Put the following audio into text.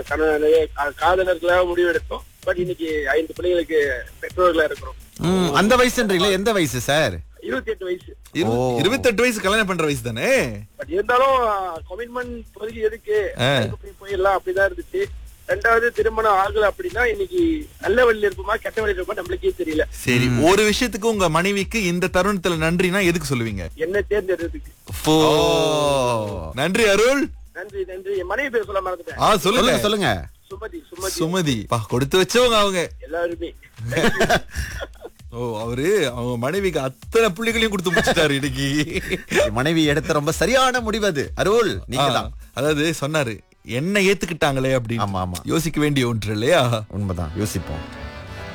கண- கா- காதலர்களாக முடிவெடுத்தோம் பட் இன்னைக்கு ஐந்து பிள்ளைங்களுக்கு பெற்றோர்களா இருக்கிறோம் ம், அந்த வயசுன்றீங்களா எந்த வயசு சார் இருபத்தி எட்டு வயசு இரு- ஓ. இருபத்தெட்டு வயசு கல்யாணம் பண்ற வயசு தானே பட் இருந்தாலும் கமிட்மெண்ட் இப்போதைக்கு எதுக்கு ஆ. அதுக்கு போய் போயிடலாம் அப்படிதான் இருந்துச்சு ரெண்டாவது திருமணம் ஆகல அப்படின்னா இன்னைக்கு நல்ல வழியில இருப்போமா கெட்ட வழியில இருப்போமா நம்மளுக்கே தெரியல சரி ஒரு விஷயத்துக்கு உங்க மனைவிக்கு இந்த தருணத்துல நன்றினா எதுக்கு சொல்லுவீங்க என்ன தேர்ந்தெடுத்ததுக்கு ஓ. நன்றி அருள் நன்றி நன்றி என் மனைவி பேர் சொல்ல மறந்துட்டேன் ஆ சொல்லுங்க சொல்லுங்க சொல்லுங்க சுமதி சுமதி சுமதி பா கொடுத்து வச்சவங்க அவங்க எல்லாருமே ஓ அவரு அவங்க மனைவிக்கு அத்தனை புள்ளிகளையும் கொடுத்து முடிச்சிட்டாரு இன்னைக்கு மனைவி எடுத்த ரொம்ப சரியான முடிவு அது அருள் நீங்க தான் ஆ, அதாவது சொன்னாரு என்ன ஏத்துக்கிட்டாங்களே அப்படின்னு ஆமா, ஆமா. யோசிக்க வேண்டிய ஒன்று இல்லையா உண்மைதான் யோசிப்போம்